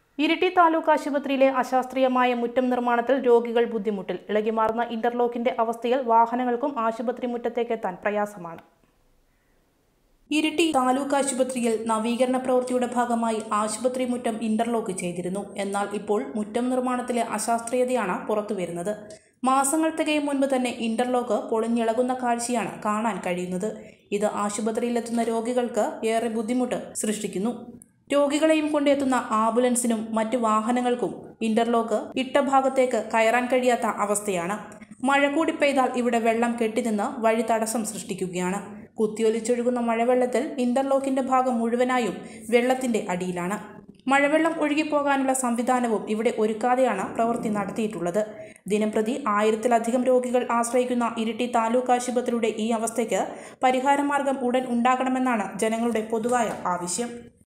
ഇരിട്ടി താലൂക്ക് ആശുപത്രിയിലെ അശാസ്ത്രീയമായ മുറ്റം നിർമ്മാണത്തിൽ രോഗികൾ ബുദ്ധിമുട്ടിൽ ഇളകിമാറുന്ന ഇന്റർലോക്കിന്റെ അവസ്ഥയിൽ വാഹനങ്ങൾക്കും ആശുപത്രി മുറ്റത്തേക്കെത്താൻ പ്രയാസമാണ് ഇരിട്ടി താലൂക്ക് ആശുപത്രിയിൽ നവീകരണ പ്രവൃത്തിയുടെ ഭാഗമായി ആശുപത്രി മുറ്റം ഇന്റർലോക്ക് ചെയ്തിരുന്നു എന്നാൽ ഇപ്പോൾ മുറ്റം നിർമ്മാണത്തിലെ അശാസ്ത്രീയതയാണ് പുറത്തുവരുന്നത് മാസങ്ങൾ തികയും മുൻപ് തന്നെ ഇന്റർലോക്ക് പൊളിഞ്ഞിളകുന്ന കാഴ്ചയാണ് കാണാൻ കഴിയുന്നത് ഇത് ആശുപത്രിയിലെത്തുന്ന രോഗികൾക്ക് ഏറെ ബുദ്ധിമുട്ട് സൃഷ്ടിക്കുന്നു രോഗികളെയും കൊണ്ടെത്തുന്ന ആംബുലൻസിനും മറ്റു വാഹനങ്ങൾക്കും ഇന്റർലോക്ക് ഇട്ട ഭാഗത്തേക്ക് കയറാൻ കഴിയാത്ത അവസ്ഥയാണ് മഴ കൂടി പെയ്താൽ ഇവിടെ വെള്ളം കെട്ടിനിന്ന് വഴി തടസ്സം സൃഷ്ടിക്കുകയാണ് കുത്തിയൊലിച്ചൊഴുകുന്ന മഴവെള്ളത്തിൽ ഇന്റർലോക്കിന്റെ ഭാഗം മുഴുവനായും വെള്ളത്തിന്റെ അടിയിലാണ് മഴവെള്ളം ഒഴുകിപ്പോകാനുള്ള സംവിധാനവും ഇവിടെ ഒരുക്കാതെയാണ് പ്രവൃത്തി നടത്തിയിട്ടുള്ളത് ദിനംപ്രതി ആയിരത്തിലധികം രോഗികൾ ആശ്രയിക്കുന്ന ഇരിട്ടി താലൂക്ക് ആശുപത്രിയുടെ ഈ അവസ്ഥയ്ക്ക് പരിഹാരമാർഗം ഉടൻ ഉണ്ടാകണമെന്നാണ് ജനങ്ങളുടെ പൊതുവായ ആവശ്യം